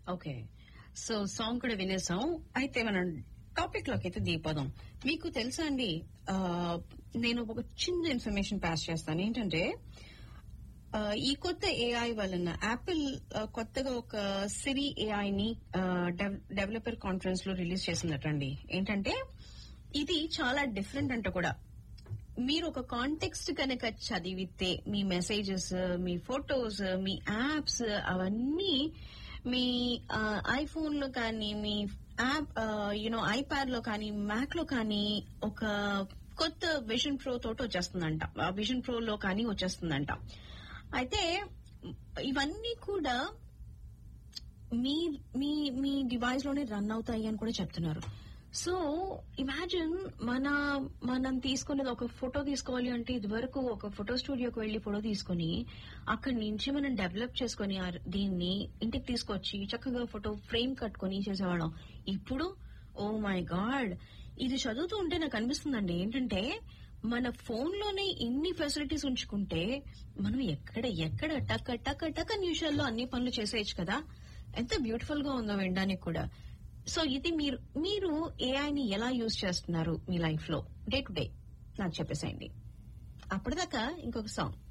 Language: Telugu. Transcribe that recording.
ఓకే సో సాంగ్ కూడా వినేసాం అయితే మనం టాపిక్ లోకి అయితే దిగిపోదాం మీకు తెలుసా అండి ఆ, నేను ఒక చిన్న ఇన్ఫర్మేషన్ పాస్ చేస్తాను ఏంటంటే ఆ, ఈ కొత్త ఏఐ వలన యాపిల్ ఆ, కొత్తగా ఒక సిరి ఏఐ ని డెవలపర్ కాన్ఫరెన్స్ లో రిలీజ్ చేసిందటండి ఏంటంటే ఇది చాలా డిఫరెంట్ అంట కూడా మీరు ఒక కాంటెక్స్ట్ కనుక చదివితే మీ మెసేజెస్ మీ ఫొటోస్ మీ యాప్స్ అవన్నీ మీ ఐఫోన్ లో కానీ మీ యాప్ యూనో ఐప్యాడ్ లో కానీ మ్యాక్ లో కానీ ఒక కొత్త విజన్ ప్రో తోటి వచ్చేస్తుందంట విజన్ ప్రో లో కానీ వచ్చేస్తుందంట అయితే ఇవన్నీ కూడా మీ మీ మీ డివైస్ లోనే రన్ అవుతాయి అని కూడా చెప్తున్నారు సో ఇమాజిన్ మన మనం తీసుకునేది ఒక ఫోటో తీసుకోవాలి అంటే ఇది వరకు ఒక ఫోటో స్టూడియోకి వెళ్లి ఫోటో తీసుకుని అక్కడి నుంచి మనం డెవలప్ చేసుకుని ఆ దీన్ని ఇంటికి తీసుకొచ్చి చక్కగా ఫోటో ఫ్రేమ్ కట్టుకుని చేసేవాళ్ళం ఇప్పుడు ఓ మై గాడ్ ఇది చదువుతూ ఉంటే నాకు అనిపిస్తుందండి ఏంటంటే మన ఫోన్ లోనే ఇన్ని ఫెసిలిటీస్ ఉంచుకుంటే మనం ఎక్కడ ఎక్కడ టక్క టక్క టక్క నిమిషాల్లో అన్ని పనులు చేసేయచ్చు కదా ఎంత బ్యూటిఫుల్ గా ఉందో వినడానికి కూడా సో ఇది మీరు మీరు ఏఐని ఎలా యూజ్ చేస్తున్నారు మీ లైఫ్ లో డే టు డే నాకు చెప్పేసేయండి అప్పటిదాకా ఇంకొక సాంగ్